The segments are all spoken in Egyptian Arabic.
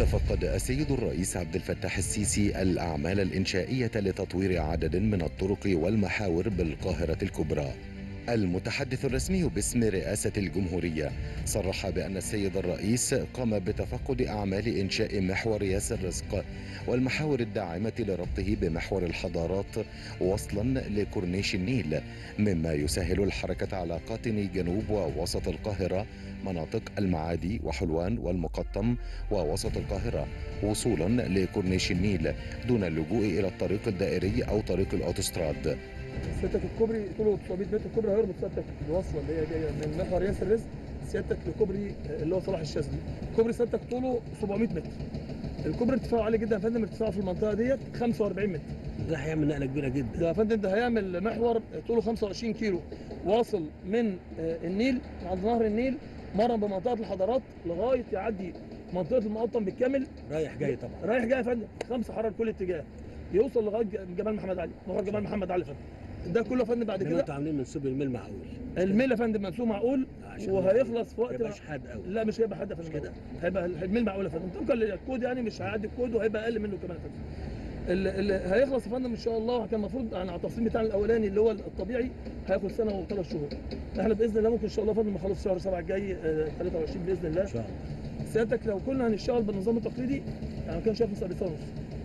تفقد السيد الرئيس عبد الفتاح السيسي الأعمال الإنشائية لتطوير عدد من الطرق والمحاور بالقاهرة الكبرى المتحدث الرسمي باسم رئاسة الجمهورية صرح بأن السيد الرئيس قام بتفقد أعمال إنشاء محور ياسر رزق والمحاور الداعمة لربطه بمحور الحضارات وصلا لكورنيش النيل مما يسهل الحركة على قاطني جنوب ووسط القاهرة مناطق المعادي وحلوان والمقطم ووسط القاهرة وصولا لكورنيش النيل دون اللجوء إلى الطريق الدائري أو طريق الأوتوستراد سيادتك الكوبري طوله 900 متر الكوبري هيربط سيادتك الوصله اللي هي جايه من محور ياسر رزق سيادتك لكوبري اللي هو صلاح الشاذلي كوبري سيادتك طوله 700 متر الكوبري ارتفاعه عالي جدا يا فندم ارتفاعه في المنطقه ديت 45 متر ده هيعمل نقله كبيره جدا ده يا فندم ده هيعمل محور طوله 25 كيلو واصل من آه، النيل عند نهر النيل مرة بمنطقه الحضارات لغايه يعدي منطقه المقطم بالكامل رايح جاي طبعا رايح جاي يا فندم خمسه حرر كل اتجاه يوصل لغايه جمال محمد علي نهر جمال محمد علي يا فندم ده كله يا فندم بعد انما كده انتوا عاملين منسوب الميل معقول الميل يا فندم منسوب معقول عشان وهيخلص في ما وقت يبقاش حاد قوي لا مش هيبقى حد يا مش فندم كده؟ هيبقى الميل معقول يا فندم طبقا للكود يعني مش هيعدي الكود وهيبقى اقل منه كمان يا فندم اللي اللي هيخلص يا فندم ان شاء الله كان المفروض يعني على التصميم بتاعنا الاولاني اللي هو الطبيعي هياخد سنه وثلاث شهور احنا باذن الله ممكن ان شاء الله يا فندم نخلص شهر 7 الجاي آه، 23 باذن الله ان شاء الله سيادتك لو كنا هنشتغل بالنظام التقليدي يعني كان شايف سنه ونص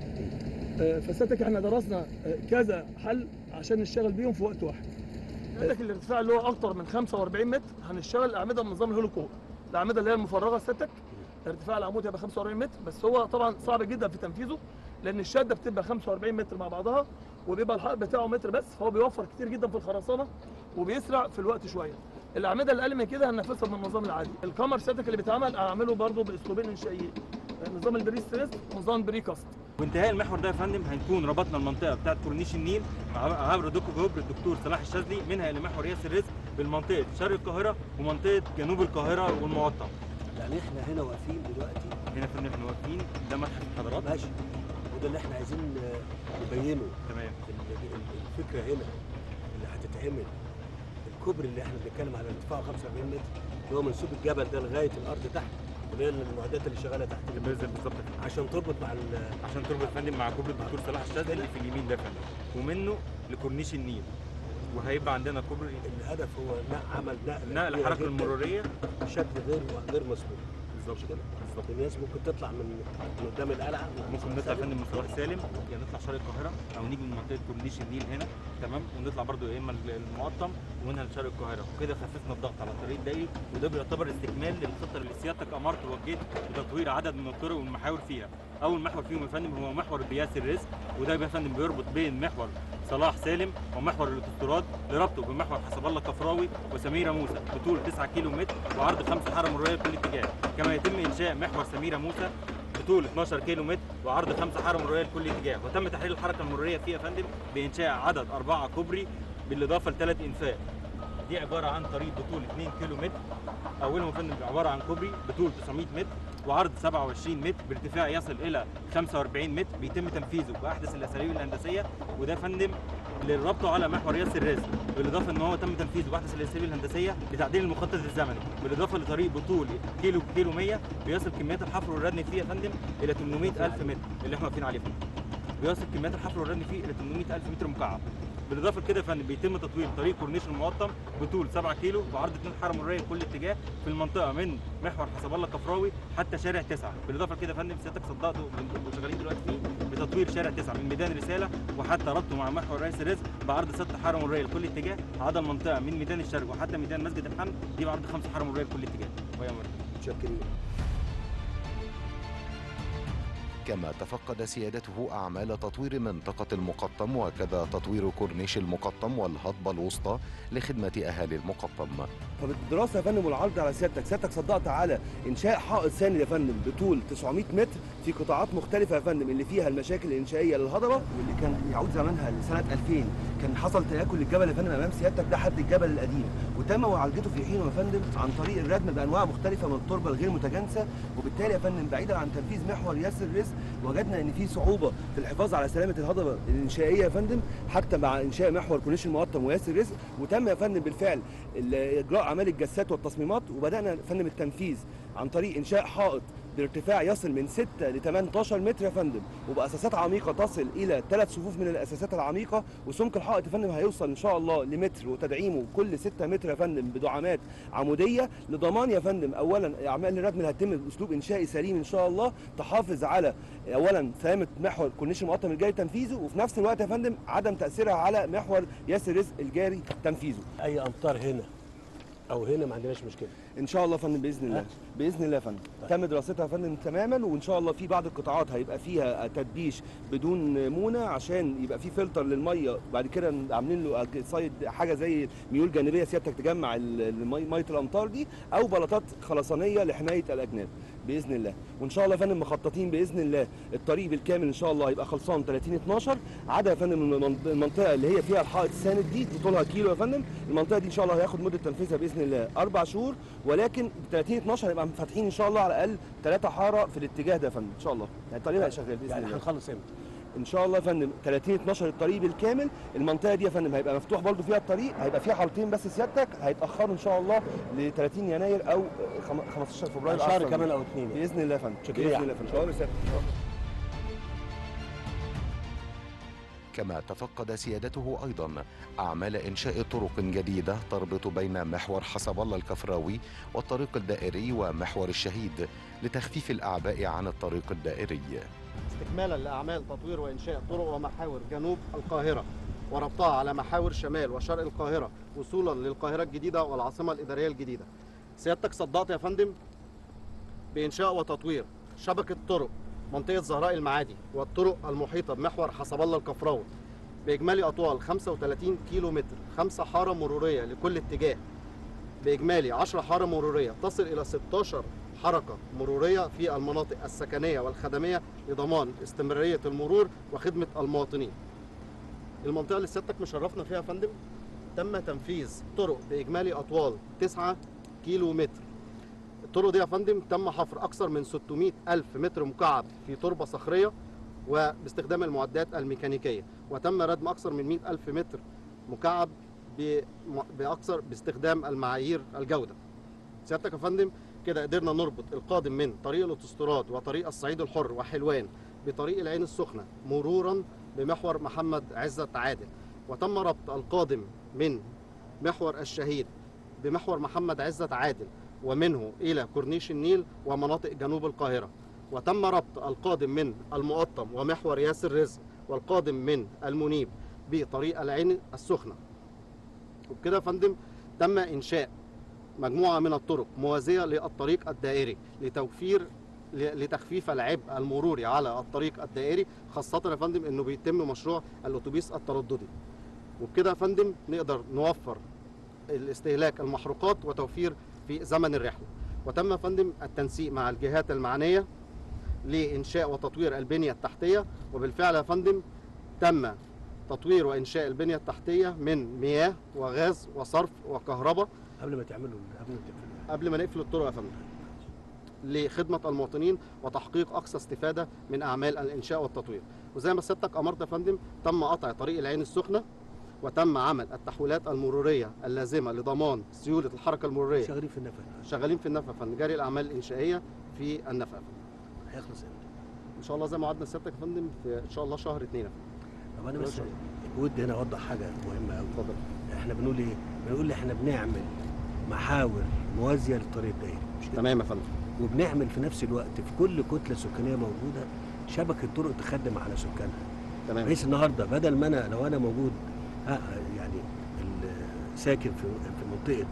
آه، فسيادتك احنا درسنا آه، كذا حل عشان نشتغل بيهم في وقت واحد سيادتك الارتفاع اللي هو اكتر من 45 متر هنشتغل اعمده بنظام الهولوكوب الاعمده اللي هي المفرغه سيادتك ارتفاع العمود هيبقى 45 متر بس هو طبعا صعب جدا في تنفيذه لان الشده بتبقى 45 متر مع بعضها وبيبقى الحائط بتاعه متر بس فهو بيوفر كتير جدا في الخرسانه وبيسرع في الوقت شويه الاعمده اللي اقل من كده هننفذها بالنظام العادي الكمر سيادتك اللي بيتعمل اعمله برضه باسلوبين انشائيين نظام البري ستريس ونظام البري كاست وانتهاء المحور ده يا فندم هنكون ربطنا المنطقه بتاعت كورنيش النيل مع عبر دوكو جبر الدكتور صلاح الشاذلي منها الى محور ياسر رزق بالمنطقه شرق القاهره ومنطقه جنوب القاهره والمقطم يعني احنا هنا واقفين دلوقتي هنا يا فندم احنا واقفين ده متحف الحضارات ماشي وده اللي احنا عايزين آه، نبينه تمام ال- ال- الفكره هنا اللي هتتعمل الكوبري اللي احنا بنتكلم على ارتفاعه 45 متر اللي هو منسوب الجبل ده لغايه الارض تحت اللي هي المعدات اللي شغاله تحت بالظبط بالظبط عشان تربط مع ال- عشان تربط يا فندم مع كوبري الدكتور صلاح الشاذلي اللي في اليمين ده يا فندم ومنه لكورنيش النيل وهيبقى عندنا كوبري الهدف هو نق- عمل نقل نقل الحركه المروريه بشكل غير غير مسبوق بالظبط كده بالظبط الناس ممكن تطلع من من قدام القلعه ممكن نطلع يا فندم من صلاح سالم يعني نطلع شرق القاهره او نيجي من منطقه كورنيش النيل هنا تمام ونطلع برضو يا اما المقطم ومنها لشرق القاهره وكده خففنا الضغط على الطريق الدائري وده بيعتبر استكمال للخطه اللي سيادتك امرت ووجهت بتطوير عدد من الطرق والمحاور فيها اول محور فيهم يا فندم هو محور بياس الرزق وده يا فندم بيربط بين محور صلاح سالم ومحور الاوتوستراد لربطه بمحور حسب الله كفراوي وسميره موسى بطول 9 كيلو متر وعرض 5 حاره مروريه لكل اتجاه كما يتم انشاء محور سميره موسى بطول 12 كيلو متر وعرض 5 حاره مروريه لكل اتجاه وتم تحرير الحركه المروريه فيه يا فندم بانشاء عدد اربعه كوبري بالاضافه لثلاث انفاق دي عباره عن طريق بطول 2 كيلو متر اولهم يا فندم عباره عن كوبري بطول 900 متر وعرض 27 متر بارتفاع يصل الى 45 متر بيتم تنفيذه باحدث الاساليب الهندسيه وده يا فندم للربط على محور ياسر الرازي بالاضافه ان هو تم تنفيذه باحدث الاساليب الهندسيه لتعديل المخطط الزمني بالاضافه لطريق بطول كيلو كيلو 100 بيصل كميات الحفر والردم فيه يا فندم الى 800 الف متر اللي احنا واقفين عليه يا فندم بيصل كميات الحفر والردم فيه الى 800 الف متر مكعب بالاضافه لكده يا فندم بيتم تطوير طريق كورنيش المقطم بطول 7 كيلو بعرض 2 حاره مروريه لكل اتجاه في المنطقه من محور حسب الله كفراوي حتى شارع 9 بالاضافه لكده يا فندم سيادتك صدقته وانتم شغالين دلوقتي فيه بتطوير شارع 9 من ميدان رساله وحتى ربطه مع محور رئيس الرزق بعرض 6 حاره مروريه لكل اتجاه عدا المنطقه من ميدان الشرق وحتى ميدان مسجد الحمد دي بعرض 5 حاره مروريه لكل اتجاه وهي مرة. متشكرين كما تفقد سيادته أعمال تطوير منطقة المقطم وكذا تطوير كورنيش المقطم والهضبة الوسطى لخدمة أهالي المقطم فبالدراسه يا فندم والعرض على سيادتك سيادتك صدقت على انشاء حائط ساند يا فندم بطول 900 متر في قطاعات مختلفه يا فندم اللي فيها المشاكل الانشائيه للهضبه واللي كان يعود زمانها لسنه 2000 كان حصل تاكل للجبل يا فندم امام سيادتك ده حد الجبل القديم وتم معالجته في حينه يا فندم عن طريق الردم بانواع مختلفه من التربه الغير متجانسه وبالتالي يا فندم بعيدا عن تنفيذ محور ياسر رزق وجدنا ان في صعوبه في الحفاظ على سلامه الهضبه الانشائيه يا فندم حتى مع انشاء محور كورنيش المقطم وياسر رزق وتم يا فندم بالفعل ال- اجراء اعمال الجسات والتصميمات وبدانا يا فندم التنفيذ عن طريق انشاء حائط بارتفاع يصل من 6 ل 18 متر يا فندم وباساسات عميقه تصل الى ثلاث صفوف من الاساسات العميقه وسمك الحائط يا فندم هيوصل ان شاء الله لمتر وتدعيمه كل 6 متر يا فندم بدعامات عموديه لضمان يا فندم اولا اعمال الردم اللي هتتم باسلوب انشائي سليم ان شاء الله تحافظ على اولا سلامه محور كورنيش المقطم الجاري تنفيذه وفي نفس الوقت يا فندم عدم تاثيرها على محور ياسر رزق الجاري تنفيذه اي امطار هنا او هنا ما عندناش مشكله ان شاء الله يا فندم باذن الله ها؟ باذن الله يا فندم تم دراستها يا فندم تماما وان شاء الله في بعض القطاعات هيبقى فيها تدبيش بدون مونه عشان يبقى في فلتر للميه بعد كده عاملين له صيد حاجه زي ميول جانبيه سيادتك تجمع ال- المي ميه الامطار دي او بلاطات خرسانيه لحمايه الاجناب باذن الله وان شاء الله يا فندم مخططين باذن الله الطريق بالكامل ان شاء الله هيبقى خلصان 30 12 عدا يا فندم المن- المنطقه اللي هي فيها الحائط الساند دي دي طولها كيلو يا فندم المنطقه دي ان شاء الله هياخد مده تنفيذها باذن الله اربع شهور ولكن 30 12 هنبقى فاتحين ان شاء الله على الاقل ثلاثه حاره في الاتجاه ده يا فندم ان شاء الله يعني الطريق هيبقى شغال باذن يعني الله هنخلص امتى ان شاء الله يا فندم 30 12 الطريق بالكامل المنطقه دي يا فندم هيبقى مفتوح برضو فيها الطريق هيبقى فيها حارتين بس سيادتك هيتاخروا ان شاء الله ل 30 يناير او خم- 15 فبراير شهر أحسن. كمان او اثنين يعني. باذن الله يا فندم شكرا باذن يا الله يا فندم شكرا سيادتك. كما تفقد سيادته أيضا أعمال إنشاء طرق جديدة تربط بين محور حسب الله الكفراوي والطريق الدائري ومحور الشهيد لتخفيف الأعباء عن الطريق الدائري استكمالا لاعمال تطوير وانشاء طرق ومحاور جنوب القاهره وربطها على محاور شمال وشرق القاهره وصولا للقاهره الجديده والعاصمه الاداريه الجديده. سيادتك صدقت يا فندم بانشاء وتطوير شبكه طرق منطقه زهراء المعادي والطرق المحيطه بمحور حسب الله الكفراوي باجمالي اطوال 35 كيلو متر خمسه حاره مروريه لكل اتجاه باجمالي 10 حاره مروريه تصل الى 16 حركه مروريه في المناطق السكنيه والخدميه لضمان استمراريه المرور وخدمه المواطنين. المنطقه اللي سيادتك مشرفنا فيها يا فندم تم تنفيذ طرق باجمالي اطوال 9 كيلو متر. الطرق دي يا فندم تم حفر اكثر من 600 الف متر مكعب في تربه صخريه وباستخدام المعدات الميكانيكيه وتم ردم اكثر من 100 الف متر مكعب بم- باكثر باستخدام المعايير الجوده. سيادتك يا فندم كده قدرنا نربط القادم من طريق الاوتوستراد وطريق الصعيد الحر وحلوان بطريق العين السخنه مرورا بمحور محمد عزت عادل وتم ربط القادم من محور الشهيد بمحور محمد عزت عادل ومنه الى كورنيش النيل ومناطق جنوب القاهره وتم ربط القادم من المقطم ومحور ياسر رزق والقادم من المنيب بطريق العين السخنه وبكده يا فندم تم انشاء مجموعة من الطرق موازية للطريق الدائري لتوفير ل- لتخفيف العبء المروري على الطريق الدائري خاصة يا فندم انه بيتم مشروع الاتوبيس الترددي وبكده يا فندم نقدر نوفر الاستهلاك المحروقات وتوفير في زمن الرحلة وتم يا فندم التنسيق مع الجهات المعنية لإنشاء وتطوير البنية التحتية وبالفعل يا فندم تم تطوير وإنشاء البنية التحتية من مياه وغاز وصرف وكهرباء قبل ما تعملوا قبل ما تقفلوا قبل ما نقفل الطرق يا فندم لخدمة المواطنين وتحقيق أقصى استفادة من أعمال الإنشاء والتطوير وزي ما سيادتك أمرت يا فندم تم قطع طريق العين السخنة وتم عمل التحويلات المرورية اللازمة لضمان سيولة الحركة المرورية شغالين في النفق شغالين في النفق يا فندم جاري الأعمال الإنشائية في النفق يا فندم هيخلص امتى؟ إن شاء الله زي ما وعدنا سيادتك يا فندم في إن شاء الله شهر اتنين يا فندم طب انا بس شكراً. ودي هنا اوضح حاجه مهمه قوي اتفضل احنا بنقول ايه؟ بنقول احنا بنعمل محاور موازيه للطريق الدائري مش كده؟ تمام يا فندم وبنعمل في نفس الوقت في كل كتله سكانيه موجوده شبكه طرق تخدم على سكانها تمام بحيث النهارده بدل ما انا لو انا موجود ها يعني ال- ساكن في في منطقه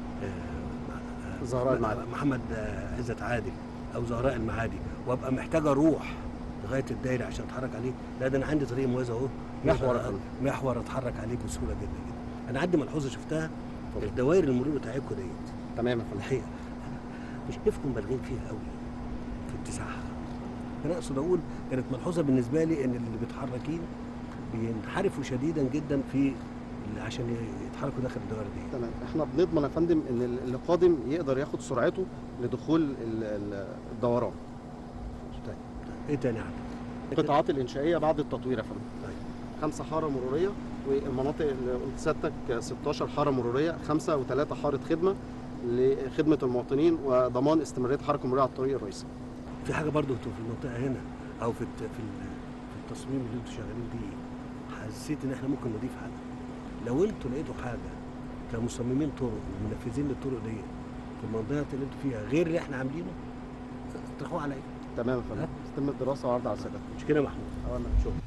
آه، آه، زهراء المعادي. محمد آه، عزت عادل او زهراء المعادي وابقى محتاج اروح لغايه الدايره عشان اتحرك عليه لا ده انا عندي طريق موازي اهو محور يقدر- يا فندم. محور اتحرك عليه بسهوله جدا جدا انا عندي ملحوظه شفتها اتفضل. الدوائر المرور بتاعتكم ديت تمام يا فندم الحقيقه مش شايفكم بالغين فيها قوي في اتساعها انا اقصد اقول كانت ملحوظه بالنسبه لي ان اللي متحركين بينحرفوا شديدا جدا في عشان يتحركوا داخل الدوائر دي تمام احنا بنضمن يا فندم ان اللي قادم يقدر ياخد سرعته لدخول ال- ال- الدوران طيب ايه تاني عندك؟ القطاعات الانشائيه بعد التطوير يا فندم طيب. خمسه حاره مروريه والمناطق اللي قلت سيادتك 16 حاره مروريه خمسه وثلاثه حاره خدمه لخدمه المواطنين وضمان استمراريه الحركه المروريه على الطريق الرئيسي في حاجه برضو انتوا في المنطقه هنا او في الت- في ال- في التصميم اللي انتوا شغالين بيه حسيت ان احنا ممكن نضيف حاجه لو انتوا لقيتوا حاجه كمصممين طرق ومنفذين للطرق دي في المنطقه اللي انتوا فيها غير اللي احنا عاملينه اطرحوه عليا تمام يا فندم يتم الدراسه وعرض على سيادتك مش كده يا محمود أولا شكرا